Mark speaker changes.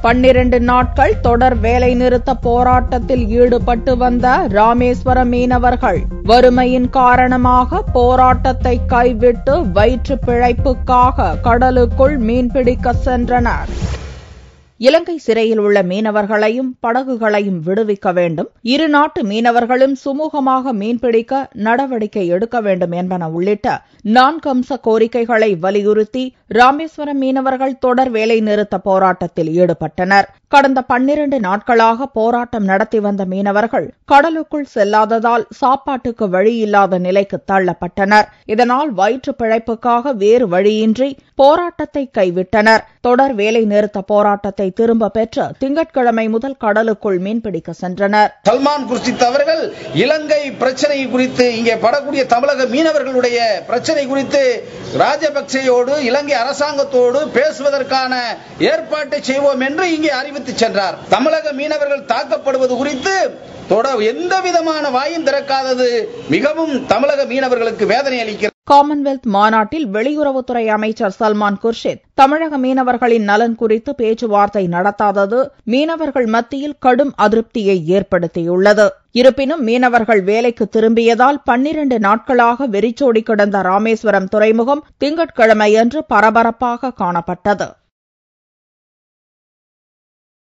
Speaker 1: பன்னிரண்டு நாட்கள் தொடர் வேலைநிறுத்த போராட்டத்தில் ஈடுபட்டு வந்த ராமேஸ்வரம் மீனவர்கள் வறுமையின் காரணமாக போராட்டத்தை கைவிட்டு வயிற்று பிழைப்புக்காக கடலுக்குள் மீன்பிடிக்க சென்றனர் இலங்கை சிறையில் உள்ள மீனவர்களையும் படகுகளையும் விடுவிக்க வேண்டும் இரு நாட்டு மீனவர்களும் சுமூகமாக மீன்பிடிக்க நடவடிக்கை எடுக்க வேண்டும் என்பன உள்ளிட்ட நான்கு அம்ச கோரிக்கைகளை வலியுறுத்தி ராமேஸ்வரம் மீனவர்கள் தொடர் வேலை நிறுத்த போராட்டத்தில் ஈடுபட்டனர் கடந்த பன்னிரண்டு நாட்களாக போராட்டம் நடத்தி வந்த மீனவர்கள் கடலுக்குள் செல்லாததால் சாப்பாட்டுக்கு வழியில்லாத நிலைக்கு தள்ளப்பட்டனர் இதனால் வயிற்று பிழைப்புக்காக வேறு வழியின்றி போராட்டத்தை கைவிட்டனர் தொடர் வேலை நிறுத்த போராட்டத்தை திரும்ப பெற்று திங்கட்கிழமை முதல் கடலுக்குள் மீன்பிடிக்க சென்றனர்
Speaker 2: சல்மான் குர்ஷித் அவர்கள் இலங்கை பிரச்சனை குறித்து இங்கே படக்கூடிய தமிழக மீனவர்களுடைய பிரச்சனை குறித்து ராஜபக்சேயோடு இலங்கை அரசாங்கத்தோடு பேசுவதற்கான ஏற்பாட்டை செய்வோம் என்று இங்கே அறிவித்து சென்றார் தமிழக மீனவர்கள் தாக்கப்படுவது குறித்து தொட எந்த விதமான வாயும் திறக்காதது மிகவும் தமிழக மீனவர்களுக்கு வேதனை அளிக்கிறது
Speaker 1: காமன்வெல்த் மாநாட்டில் வெளியுறவுத்துறை அமைச்சர் சல்மான் குர்ஷித் தமிழக மீனவர்களின் நலன் குறித்து பேச்சுவார்த்தை நடத்தாதது மீனவர்கள் மத்தியில் கடும் அதிருப்தியை ஏற்படுத்தியுள்ளது இருப்பினும் மீனவர்கள் வேலைக்கு திரும்பியதால் பன்னிரண்டு நாட்களாக வெறிச்சோடி கிடந்த ராமேஸ்வரம் துறைமுகம் திங்கட்கிழமையன்று பரபரப்பாக காணப்பட்டது